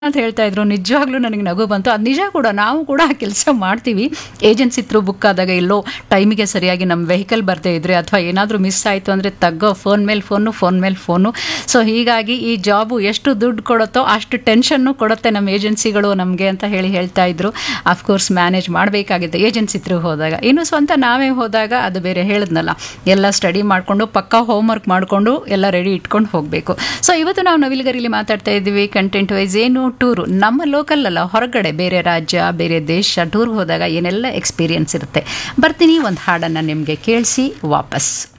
ಅಂತ ಹೇಳ್ತಾ ಇದ್ರು ನಿಜವಾಗ್ಲೂ ನನಗೆ ನಗು ಬಂತು ಅದು ನಿಜ ಕೂಡ ನಾವು ಕೂಡ ಆ ಕೆಲಸ ಮಾಡ್ತೀವಿ ಏಜೆನ್ಸಿ ತ್ರೂ ಬುಕ್ ಆದಾಗ ಎಲ್ಲೋ ಟೈಮಿಗೆ ಸರಿಯಾಗಿ ನಮ್ಮ ವೆಹಿಕಲ್ ಬರದೇ ಇದ್ರೆ ಅಥವಾ ಏನಾದರೂ ಮಿಸ್ ಆಯಿತು ಅಂದರೆ ತಗ್ಗೋ ಫೋನ್ ಮೇಲೆ ಫೋನು ಫೋನ್ ಮೇಲೆ ಫೋನು ಸೊ ಹೀಗಾಗಿ ಈ ಜಾಬು ಎಷ್ಟು ದುಡ್ಡು ಕೊಡುತ್ತೋ ಅಷ್ಟು ಟೆನ್ಷನ್ನು ಕೊಡುತ್ತೆ ನಮ್ಮ ಏಜೆನ್ಸಿಗಳು ನಮಗೆ ಅಂತ ಹೇಳಿ ಹೇಳ್ತಾ ಇದ್ರು ಅಫ್ಕೋರ್ಸ್ ಮ್ಯಾನೇಜ್ ಮಾಡಬೇಕಾಗಿದೆ ಏಜೆನ್ಸಿ ತ್ರೂ ಹೋದಾಗ ಇನ್ನು ಸ್ವಂತ ನಾವೇ ಹೋದಾಗ ಅದು ಬೇರೆ ಹೇಳಿದ್ನಲ್ಲ ಎಲ್ಲ ಸ್ಟಡಿ ಮಾಡಿಕೊಂಡು ಪಕ್ಕಾ ಹೋಮ್ವರ್ಕ್ ಮಾಡಿಕೊಂಡು ಎಲ್ಲ ರೆಡಿ ಇಟ್ಕೊಂಡು ಹೋಗಬೇಕು ಸೊ ಇವತ್ತು ನಾವು ನವಿಲುಗರಿಲಿ ಮಾತಾಡ್ತಾ ಇದ್ದೀವಿ ಕಂಟೆಂಟ್ ವೈಸ್ ಏನು ಟೂರು ನಮ್ಮ ಲೋಕಲ್ ಅಲ್ಲ ಹೊರಗಡೆ ಬೇರೆ ರಾಜ್ಯ ಬೇರೆ ದೇಶ ಟೂರ್ ಹೋದಾಗ ಏನೆಲ್ಲ ಎಕ್ಸ್ಪೀರಿಯನ್ಸ್ ಇರುತ್ತೆ ಬರ್ತೀನಿ ಒಂದು ಹಾಡನ್ನು ನಿಮಗೆ ಕೇಳಿಸಿ ವಾಪಸ್